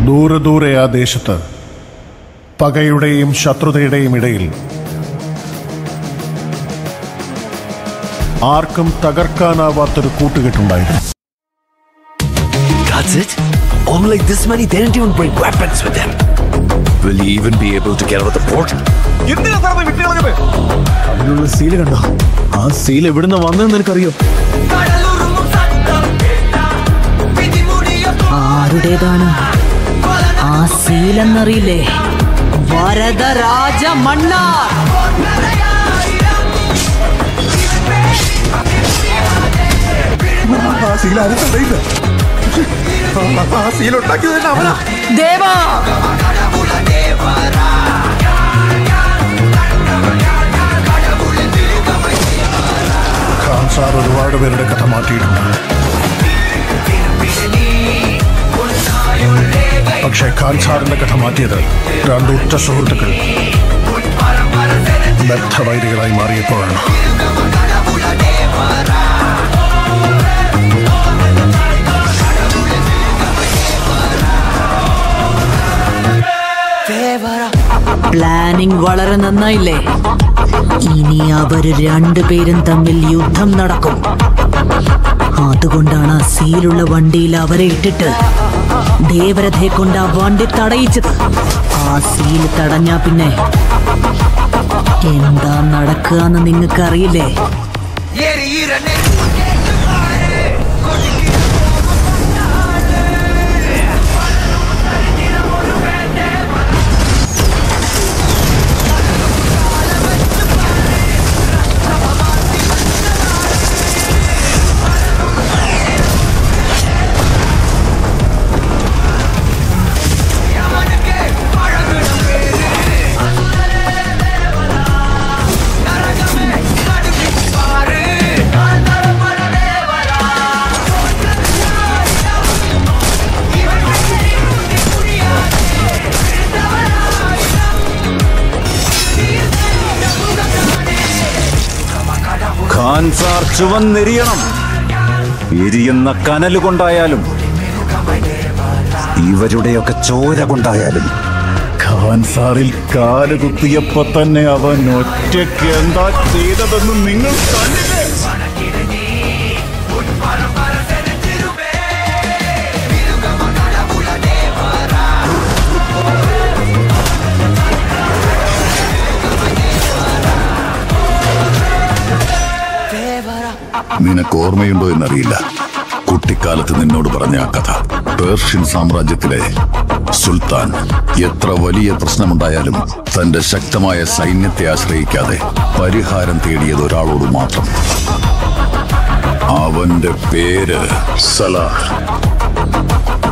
ദൂരെ ദൂരെ ആ ദേശത്ത് പകയുടെയും ശത്രുതയുടെയും ഇടയിൽ ആർക്കും തകർക്കാനാവാത്തൊരു കൂട്ടുകെട്ടുണ്ടായിരുന്നു That's it? All like this many, they didn't even bring weapons with them. Will he even be able to get out of the port? എന്തിനാ സാർ വിട്ടുകളഞ്ഞത് അതിനുള്ള സീല് കണ്ടോ ആ സീൽ എവിടുന്ന് വന്നെന്ന് നിനക്കറിയോ ആരുടേതാണ് ആ സീലെന്നറിയില്ലേ വരദരാജ മണ്ണാർ ആ സീൽ ആരും തടയില്ല ആ സീൽ ഉണ്ടാക്കിയത് തന്നെ അവനാ ദേവാ ഖാൻ സാർ ഒരുപാട് പേരുടെ കഥ മാറ്റിയിട്ടുണ്ട് പക്ഷേ ഖാൻ സാറിന്റെ കഥ മാറ്റിയത് രണ്ട് ഉറ്റ സുഹൃത്തുക്കൾ ബദ്ധവൈരികളായി മാറിയപ്പോഴാണ് പ്ലാനിംഗ് വളരെ നന്നായില്ലേ ഇനി അവര് രണ്ടുപേരും തമ്മിൽ യുദ്ധം നടക്കും അതുകൊണ്ടാണ് ആ സീലുള്ള വണ്ടിയിൽ അവരെ ഇട്ടിട്ട് ദേവരഥയെ കൊണ്ട് ആ വണ്ടി തടയിച്ചത് ആ സീൽ തടഞ്ഞാ പിന്നെ എന്താ നടക്കുക എന്ന് നിങ്ങൾക്ക് അറിയില്ലേ ഖാൻ സാർ ചുവന്നെരിയണം എരിയുന്ന കനല് കൊണ്ടായാലും ഇവരുടെയൊക്കെ ചോര കൊണ്ടായാലും ഖാൻ സാറിൽ കാല് കുത്തിയപ്പോ തന്നെ അവൻ ഒറ്റയ്ക്ക് എന്താ ചെയ്തതെന്ന് നിങ്ങൾ കണ്ടില്ലേ നിനക്ക് ഓർമ്മയുണ്ടോ എന്നറിയില്ല കുട്ടിക്കാലത്ത് നിന്നോട് പറഞ്ഞ ആ കഥ പേർഷ്യൻ സാമ്രാജ്യത്തിലെ സുൽത്താൻ എത്ര വലിയ പ്രശ്നമുണ്ടായാലും തന്റെ ശക്തമായ സൈന്യത്തെ ആശ്രയിക്കാതെ പരിഹാരം തേടിയത് ഒരാളോട് മാത്രം അവന്റെ പേര് സലാഹ്